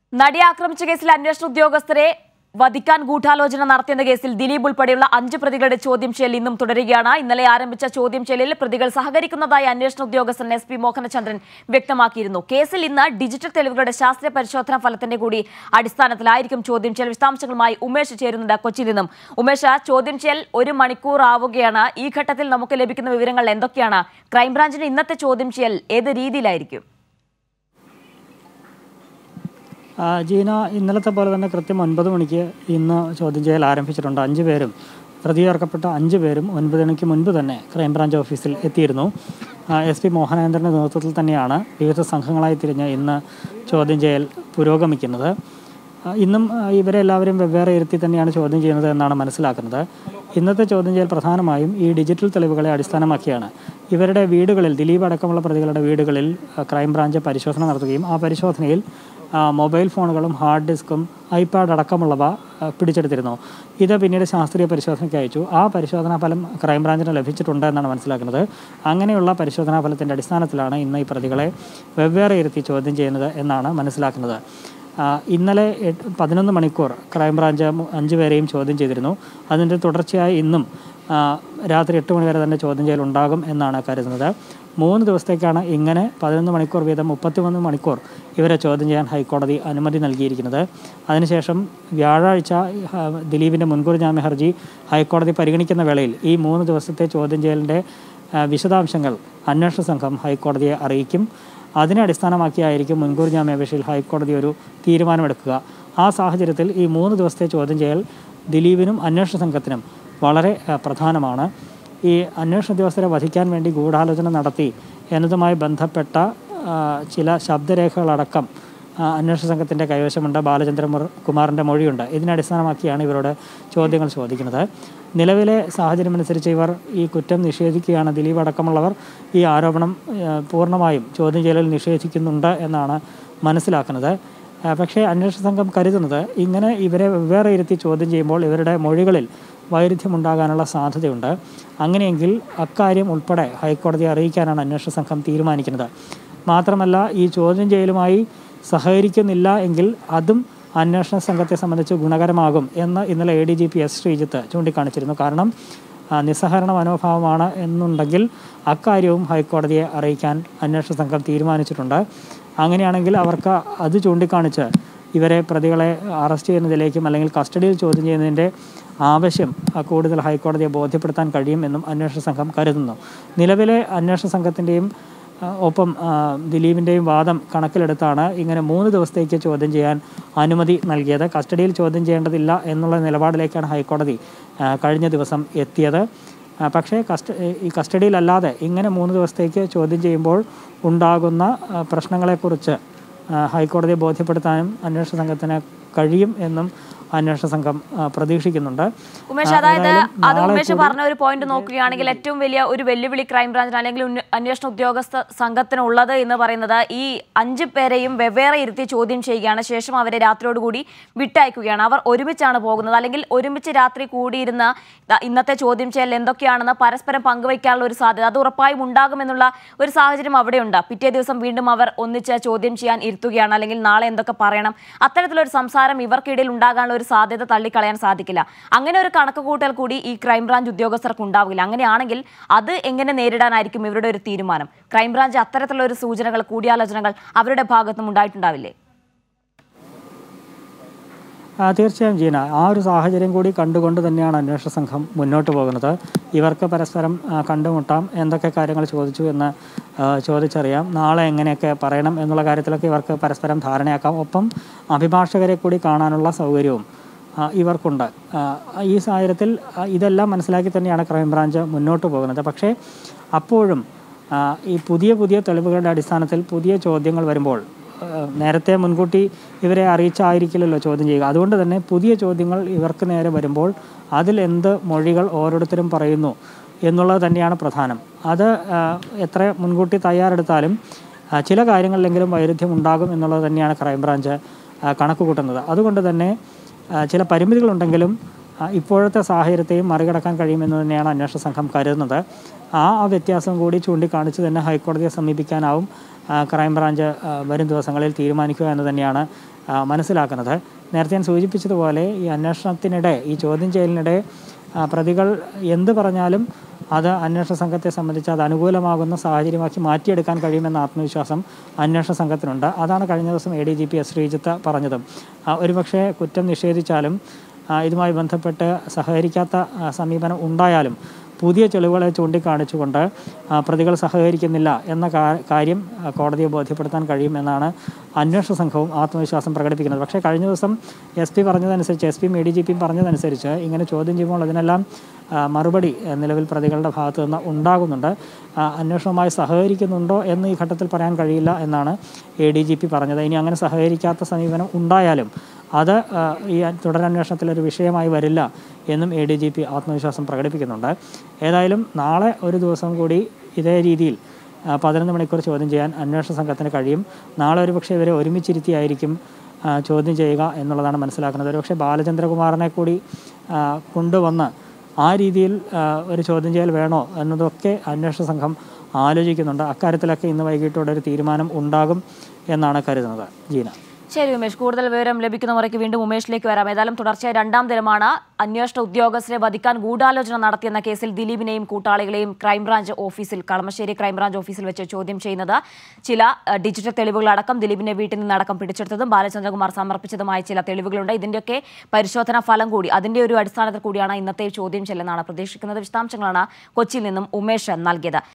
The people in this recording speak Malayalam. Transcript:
നടിയെ ആക്രമിച്ച കേസിൽ അന്വേഷണ ഉദ്യോഗസ്ഥരെ വധിക്കാൻ ഗൂഢാലോചന നടത്തിയെന്ന കേസിൽ ദിലീപ് ഉൾപ്പെടെയുള്ള അഞ്ച് പ്രതികളുടെ ചോദ്യം ചെയ്യൽ ഇന്നും തുടരുകയാണ് ഇന്നലെ ആരംഭിച്ച ചോദ്യം ചെയ്യലിൽ പ്രതികൾ സഹകരിക്കുന്നതായി അന്വേഷണ ഉദ്യോഗസ്ഥൻ എസ് പി മോഹനചന്ദ്രൻ വ്യക്തമാക്കിയിരുന്നു കേസിൽ ഇന്ന് ഡിജിറ്റൽ തെളിവുകളുടെ ശാസ്ത്രീയ പരിശോധനാ ഫലത്തിന്റെ കൂടി അടിസ്ഥാനത്തിലായിരിക്കും ചോദ്യം ചെയ്യൽ വിശദാംശങ്ങളുമായി ഉമേഷ് ചേരുന്നുണ്ട് കൊച്ചിയിൽ നിന്നും ഉമേഷ് ചോദ്യം ചെയ്യൽ ഒരു മണിക്കൂർ ആവുകയാണ് ഈ ഘട്ടത്തിൽ നമുക്ക് ലഭിക്കുന്ന വിവരങ്ങൾ എന്തൊക്കെയാണ് ക്രൈംബ്രാഞ്ചിന്റെ ഇന്നത്തെ ചോദ്യം ചെയ്യൽ ഏത് രീതിയിലായിരിക്കും ആ, ജീന ഇന്നലത്തെ പോലെ തന്നെ കൃത്യം ഒൻപത് മണിക്ക് ഇന്ന് ചോദ്യം ചെയ്യൽ ആരംഭിച്ചിട്ടുണ്ട് അഞ്ച് പേരും പ്രതി ചേർക്കപ്പെട്ട അഞ്ച് പേരും ഒൻപത് മണിക്ക് മുൻപ് തന്നെ ക്രൈംബ്രാഞ്ച് ഓഫീസിൽ എത്തിയിരുന്നു എസ് പി മോഹനേന്ദ്രൻ്റെ നേതൃത്വത്തിൽ തന്നെയാണ് വിവിധ സംഘങ്ങളായി തിരിഞ്ഞ് ഇന്ന് ചോദ്യം ചെയ്യൽ പുരോഗമിക്കുന്നത് ആ, ഇന്നും ആ, ഇവരെ എല്ലാവരും വെവ്വേറെ ഇരുത്തി തന്നെയാണ് ചോദ്യം ചെയ്യുന്നത് എന്നാണ് മനസ്സിലാക്കുന്നത് ഇന്നത്തെ ചോദ്യം ചെയ്യൽ പ്രധാനമായും ഈ ഡിജിറ്റൽ തെളിവുകളെ അടിസ്ഥാനമാക്കിയാണ് ഇവരുടെ വീടുകളിൽ ദിലീപ് അടക്കമുള്ള പ്രതികളുടെ വീടുകളിൽ ആ, ക്രൈംബ്രാഞ്ച് പരിശോധന നടത്തുകയും ആ പരിശോധനയിൽ ആ, മൊബൈൽ ഫോണുകളും ഹാർഡ് ഡിസ്കും ഐപാഡ് അടക്കമുള്ളവ ആ, പിടിച്ചെടുത്തിരുന്നു ഇത് പിന്നീട് ശാസ്ത്രീയ പരിശോധനയ്ക്ക് അയച്ചു ആ പരിശോധനാ ഫലം ക്രൈംബ്രാഞ്ചിന് ലഭിച്ചിട്ടുണ്ട് എന്നാണ് മനസ്സിലാക്കുന്നത് അങ്ങനെയുള്ള പരിശോധനാ ഫലത്തിൻ്റെ അടിസ്ഥാനത്തിലാണ് ഇന്ന് ഈ പ്രതികളെ വെവ്വേറെ ഇരുത്തി ചോദ്യം ചെയ്യുന്നത് എന്നാണ് മനസ്സിലാക്കുന്നത് ആ, ഇന്നലെ എട്ട് പതിനൊന്ന് മണിക്കൂർ ക്രൈംബ്രാഞ്ച് മു- അഞ്ച് പേരെയും ചോദ്യം ചെയ്തിരുന്നു അതിൻ്റെ തുടർച്ചയായി ഇന്നും ആ, രാത്രി എട്ട് മണി വരെ തന്നെ ചോദ്യം ചെയ്യൽ ഉണ്ടാകും എന്നാണ് കരുതുന്നത് മൂന്ന് ദിവസത്തേക്കാണ് ഇങ്ങനെ പതിനൊന്ന് മണിക്കൂർ വീതം മുപ്പത്തിമൂന്ന് മണിക്കൂർ ഇവരെ ചോദ്യം ചെയ്യാൻ ഹൈക്കോടതി അനുമതി നൽകിയിരിക്കുന്നത് അതിനുശേഷം വ്യാഴാഴ്ച ആ, ദിലീപിൻ്റെ മുൻകൂർ ജാമ്യ ഹർജി ഹൈക്കോടതി പരിഗണിക്കുന്ന വേളയിൽ ഈ മൂന്ന് ദിവസത്തെ ചോദ്യം ചെയ്യലിൻ്റെ ആ, വിശദാംശങ്ങൾ അന്വേഷണ സംഘം ഹൈക്കോടതിയെ അറിയിക്കും അതിനെ അടിസ്ഥാനമാക്കിയായിരിക്കും മുൻകൂർ ജാമ്യാപേക്ഷയിൽ ഹൈക്കോടതി ഒരു തീരുമാനമെടുക്കുക ആ സാഹചര്യത്തിൽ ഈ മൂന്ന് ദിവസത്തെ ചോദ്യം ചെയ്യൽ ദിലീപിനും അന്വേഷണ സംഘത്തിനും വളരെ ആ, പ്രധാനമാണ് ഈ അന്വേഷണ ഉദ്യോഗസ്ഥരെ വധിക്കാൻ വേണ്ടി ഗൂഢാലോചന നടത്തി എന്നതുമായി ബന്ധപ്പെട്ട ആ, ചില ശബ്ദരേഖകളടക്കം ആ, അന്വേഷണ സംഘത്തിൻ്റെ കൈവശമുണ്ട് ബാലചന്ദ്ര മുർ- കുമാറിൻ്റെ മൊഴിയുണ്ട് ഇതിനെ അടിസ്ഥാനമാക്കിയാണ് ഇവരോട് ചോദ്യങ്ങൾ ചോദിക്കുന്നത് നിലവിലെ സാഹചര്യമനുസരിച്ച് ഇവർ ഈ കുറ്റം നിഷേധിക്കുകയാണ് ദിലീപ് അടക്കമുള്ളവർ ഈ ആരോപണം ആ, പൂർണ്ണമായും ചോദ്യം ചെയ്യലിൽ നിഷേധിക്കുന്നുണ്ട് എന്നാണ് മനസ്സിലാക്കുന്നത് ആ, പക്ഷേ അന്വേഷണ സംഘം കരുതുന്നത് ഇങ്ങനെ ഇവരെ വെവ്വേറെ ഇരുത്തി ചോദ്യം ചെയ്യുമ്പോൾ ഇവരുടെ മൊഴികളിൽ വൈരുദ്ധ്യമുണ്ടാകാനുള്ള സാധ്യതയുണ്ട് അങ്ങനെയെങ്കിൽ അക്കാര്യം ഉൾപ്പെടെ ഹൈക്കോടതിയെ അറിയിക്കാനാണ് അന്വേഷണ സംഘം തീരുമാനിക്കുന്നത് മാത്രമല്ല ഈ ചോദ്യം ചെയ്യലുമായി സഹകരിക്കുന്നില്ല എങ്കിൽ അതും അന്വേഷണ സംഘത്തെ സംബന്ധിച്ച് ഗുണകരമാകും എന്ന് ഇന്നലെ A D G P S Sreejith ചൂണ്ടിക്കാണിച്ചിരുന്നു കാരണം ആ, നിസ്സഹകരണ മനോഭാവമാണ് എന്നുണ്ടെങ്കിൽ അക്കാര്യവും ഹൈക്കോടതിയെ അറിയിക്കാൻ അന്വേഷണ സംഘം തീരുമാനിച്ചിട്ടുണ്ട് അങ്ങനെയാണെങ്കിൽ അവർക്ക് അത് ചൂണ്ടിക്കാണിച്ച് ഇവരെ പ്രതികളെ അറസ്റ്റ് ചെയ്യുന്നതിലേക്കും അല്ലെങ്കിൽ കസ്റ്റഡിയിൽ ചോദ്യം ചെയ്യുന്നതിൻ്റെ ആവശ്യം ആ, കൂടുതൽ ഹൈക്കോടതിയെ ബോധ്യപ്പെടുത്താൻ കഴിയുമെന്നും അന്വേഷണ സംഘം കരുതുന്നു നിലവിലെ അന്വേഷണ സംഘത്തിൻ്റെയും ആ, ഒപ്പം ആ, ദിലീപിൻ്റെയും വാദം കണക്കിലെടുത്താണ് ഇങ്ങനെ മൂന്ന് ദിവസത്തേക്ക് ചോദ്യം ചെയ്യാൻ അനുമതി നൽകിയത് കസ്റ്റഡിയിൽ ചോദ്യം ചെയ്യേണ്ടതില്ല എന്നുള്ള നിലപാടിലേക്കാണ് ഹൈക്കോടതി ആ, കഴിഞ്ഞ ദിവസം എത്തിയത് ആ, പക്ഷേ കസ്റ്റ ഈ കസ്റ്റഡിയിലല്ലാതെ ഇങ്ങനെ മൂന്ന് ദിവസത്തേക്ക് ചോദ്യം ചെയ്യുമ്പോൾ ഉണ്ടാകുന്ന ആ, പ്രശ്നങ്ങളെക്കുറിച്ച് ആ, ഹൈക്കോടതിയെ ബോധ്യപ്പെടുത്താനും അന്വേഷണ സംഘത്തിന് കഴിയും എന്നും അന്വേഷണ സംഘം ആ, പ്രതീക്ഷിക്കുന്നുണ്ട് ഉമേഷ് ആ, അതായത് ഏതായാലും അത് നാളെ ഉമേഷ് കൂടി- പറഞ്ഞ ഒരു പോയിന്റ് നോക്കുകയാണെങ്കിൽ ഏറ്റവും വലിയ ഒരു വെല്ലുവിളി ക്രൈംബ്രാഞ്ചിന് അല്ലെങ്കിൽ ഉന്ന- അന്വേഷണ ഉദ്യോഗസ്ഥ സംഘത്തിനുള്ളത് എന്ന് പറയുന്നത് ഈ അഞ്ച് പേരെയും വെവ്വേറെ ഇരുത്തി ചോദ്യം ചെയ്യുകയാണ് ശേഷം അവരെ രാത്രിയോടുകൂടി വിട്ടയക്കുകയാണ് അവർ ഒരുമിച്ചാണ് പോകുന്നത് അല്ലെങ്കിൽ ഒരുമിച്ച് രാത്രി കൂടിയിരുന്ന് ദാ ഇന്നത്തെ ചോദ്യം ചെയ്യൽ എന്തൊക്കെയാണെന്ന് പരസ്പരം പങ്കുവയ്ക്കാനുള്ള ഒരു സാധ്യത അത് ഉറപ്പായും ഉണ്ടാകുമെന്നുള്ള ഒരു സാഹചര്യം അവിടെയുണ്ട് പിറ്റേ ദിവസം വീണ്ടും അവർ ഒന്നിച്ച് ചോദ്യം ചെയ്യാൻ ഇരുത്തുകയാണ് അല്ലെങ്കിൽ നാളെ എന്തൊക്കെ പറയണം അത്തരത്തിലൊരു സംസാരം ഇവർക്കിടയിൽ ഉണ്ടാകാനുള്ള ഒരു സാധ്യത തള്ളിക്കളയാൻ സാധിക്കില്ല അങ്ങനെ ഒരു കണക്കുകൂട്ടൽ കൂടി ഈ ക്രൈംബ്രാഞ്ച് ഉദ്യോഗസ്ഥർക്ക് ഉണ്ടാവില്ല അങ്ങനെയാണെങ്കിൽ അത് എങ്ങനെ നേരിടാനായിരിക്കും ഇവരുടെ ഒരു തീരുമാനം ക്രൈംബ്രാഞ്ച് അത്തരത്തിലുള്ള ഒരു സൂചനകൾ കൂടിയാലോചനകൾ അവരുടെ ഭാഗത്തുനിന്നും ഉണ്ടായിട്ടുണ്ടാവില്ലേ ആ, തീർച്ചയായും ജീന ആ ഒരു സാഹചര്യം കൂടി കണ്ടുകൊണ്ട് തന്നെയാണ് അന്വേഷണ സംഘം മുന്നോട്ട് പോകുന്നത് ഇവർക്ക് പരസ്പരം ആ, കണ്ടുമുട്ടാം എന്തൊക്കെ കാര്യങ്ങൾ ചോദിച്ചു എന്ന് ആ, ചോദിച്ചറിയാം നാളെ എങ്ങനെയൊക്കെ പറയണം എന്നുള്ള കാര്യത്തിലൊക്കെ ഇവർക്ക് പരസ്പരം ധാരണയാക്കാം ഒപ്പം അഭിഭാഷകരെ കൂടി കാണാനുള്ള സൗകര്യവും ആ, ഇവർക്കുണ്ട് ആ, ഈ സാഹചര്യത്തിൽ ആ, ഇതെല്ലാം മനസ്സിലാക്കി തന്നെയാണ് ക്രൈംബ്രാഞ്ച് മുന്നോട്ട് പോകുന്നത് പക്ഷേ അപ്പോഴും ആ, ഈ പുതിയ പുതിയ തെളിവുകളുടെ അടിസ്ഥാനത്തിൽ പുതിയ ചോദ്യങ്ങൾ വരുമ്പോൾ ഏഹ് നേരത്തെ മുൻകൂട്ടി ഇവരെ അറിയിച്ചായിരിക്കില്ലല്ലോ ചോദ്യം ചെയ്യുക അതുകൊണ്ട് തന്നെ പുതിയ ചോദ്യങ്ങൾ ഇവർക്ക് നേരെ വരുമ്പോൾ അതിൽ എന്ത് മൊഴികൾ ഓരോരുത്തരും പറയുന്നു എന്നുള്ളത് തന്നെയാണ് പ്രധാനം അത് ആഹ്, എത്ര മുൻകൂട്ടി തയ്യാറെടുത്താലും ആഹ്, ചില കാര്യങ്ങളിലെങ്കിലും വൈരുദ്ധ്യം ഉണ്ടാകും എന്നുള്ളത് തന്നെയാണ് ക്രൈംബ്രാഞ്ച് ആഹ്, കണക്ക് കൂട്ടുന്നത് അതുകൊണ്ട് തന്നെ ആഹ്, ചില പരിമിതികളുണ്ടെങ്കിലും ആ, ഇപ്പോഴത്തെ സാഹചര്യത്തെയും മറികടക്കാൻ കഴിയുമെന്ന് തന്നെയാണ് അന്വേഷണ സംഘം കരുതുന്നത് ആ ആ വ്യത്യാസം കൂടി ചൂണ്ടിക്കാണിച്ച് തന്നെ ഹൈക്കോടതിയെ സമീപിക്കാനാവും ആ, ക്രൈംബ്രാഞ്ച് ആ, വരും ദിവസങ്ങളിൽ തീരുമാനിക്കുക എന്ന് തന്നെയാണ് ആ, മനസ്സിലാക്കുന്നത് നേരത്തെ ഞാൻ സൂചിപ്പിച്ചതുപോലെ ഈ അന്വേഷണത്തിനിടെ ഈ ചോദ്യം ചെയ്യലിനിടെ ആ, പ്രതികൾ എന്ത് പറഞ്ഞാലും അത് അന്വേഷണ സംഘത്തെ സംബന്ധിച്ച് അത് അനുകൂലമാകുന്ന സാഹചര്യമാക്കി മാറ്റിയെടുക്കാൻ കഴിയുമെന്ന ആത്മവിശ്വാസം അന്വേഷണ സംഘത്തിനുണ്ട് അതാണ് കഴിഞ്ഞ ദിവസം A D G P S Sreejith പറഞ്ഞതും ആ, ഒരുപക്ഷെ കുറ്റം നിഷേധിച്ചാലും ആ, ഇതുമായി ബന്ധപ്പെട്ട് സഹകരിക്കാത്ത ആ, സമീപനം ഉണ്ടായാലും പുതിയ തെളിവുകളെ ചൂണ്ടിക്കാണിച്ചുകൊണ്ട് ആ, പ്രതികൾ സഹകരിക്കുന്നില്ല എന്ന കാ- കാര്യം ആ, കോടതിയെ ബോധ്യപ്പെടുത്താൻ കഴിയും എന്നാണ് അന്വേഷണ സംഘവും ആത്മവിശ്വാസം പ്രകടിപ്പിക്കുന്നത് പക്ഷേ കഴിഞ്ഞ ദിവസം എസ് പി പറഞ്ഞതനുസരിച്ച് എസ് പിയും എ ഡി ജി പിയും പറഞ്ഞതനുസരിച്ച് ഇങ്ങനെ ചോദ്യം ചെയ്യുമ്പോൾ അതിനെല്ലാം ആ, മറുപടി ആ, നിലവിൽ പ്രതികളുടെ ഭാഗത്തു നിന്ന് ഉണ്ടാകുന്നുണ്ട് ആ, അന്വേഷണവുമായി സഹകരിക്കുന്നുണ്ടോ എന്ന് ഈ ഘട്ടത്തിൽ പറയാൻ കഴിയില്ല എന്നാണ് എ ഡി ജി പി പറഞ്ഞത് ഇനി അങ്ങനെ സഹകരിക്കാത്ത സമീപനം ഉണ്ടായാലും അത് ആ, ഈ തുടരന്വേഷണത്തിൽ ഒരു വിഷയമായി വരില്ല എന്നും എ ഡി ജി പി ആത്മവിശ്വാസം പ്രകടിപ്പിക്കുന്നുണ്ട് ഏതായാലും നാളെ ഒരു ദിവസം കൂടി ഇതേ രീതിയിൽ ആ, പതിനൊന്ന് മണിക്കൂർ ചോദ്യം ചെയ്യാൻ അന്വേഷണ സംഘത്തിന് കഴിയും നാളെ ഒരുപക്ഷെ ഇവരെ ഒരുമിച്ചിരുത്തിയായിരിക്കും ആ, ചോദ്യം ചെയ്യുക എന്നുള്ളതാണ് മനസ്സിലാക്കുന്നത് ഒരുപക്ഷെ ബാലചന്ദ്രകുമാറിനെ കൂടി ആ, കൊണ്ടുവന്ന് ആ രീതിയിൽ ആ, ഒരു ചോദ്യം ചെയ്യൽ വേണോ എന്നതൊക്കെ അന്വേഷണ സംഘം ആലോചിക്കുന്നുണ്ട് അക്കാര്യത്തിലൊക്കെ ഇന്ന് വൈകിട്ടോടെ ഒരു തീരുമാനം ഉണ്ടാകും എന്നാണ് കരുതുന്നത് ജീന ശരി ഉമേഷ് കൂടുതൽ വിവരം ലഭിക്കുന്ന മുറയ്ക്ക് വീണ്ടും ഉമേഷിലേക്ക് വരാം ഏതായാലും തുടർച്ചയായ രണ്ടാം ദിനമാണ് അന്വേഷണ ഉദ്യോഗസ്ഥരെ വധിക്കാൻ ഗൂഢാലോചന നടത്തിയെന്ന കേസിൽ ദിലീപിനെയും കൂട്ടാളികളെയും ക്രൈംബ്രാഞ്ച് ഓഫീസിൽ കളമശ്ശേരി ക്രൈംബ്രാഞ്ച് ഓഫീസിൽ വെച്ച് ചോദ്യം ചെയ്യുന്നത് ചില അഹ്, ഡിജിറ്റൽ തെളിവുകളടക്കം ദിലീപിന്റെ വീട്ടിൽ നിന്നടക്കം പിടിച്ചെടുത്തതും ബാലചന്ദ്രകുമാർ സമർപ്പിച്ചതുമായ ചില തെളിവുകളുണ്ട് ഇതിന്റെയൊക്കെ പരിശോധനാ ഫലം കൂടി അതിന്റെ ഒരു അടിസ്ഥാനത്തിൽ കൂടിയാണ് ഇന്നത്തെ ചോദ്യം ചെല്ലെന്നാണ് പ്രതീക്ഷിക്കുന്നത് വിശദാംശങ്ങളാണ് കൊച്ചിയിൽ നിന്നും ഉമേഷ് നൽകിയത്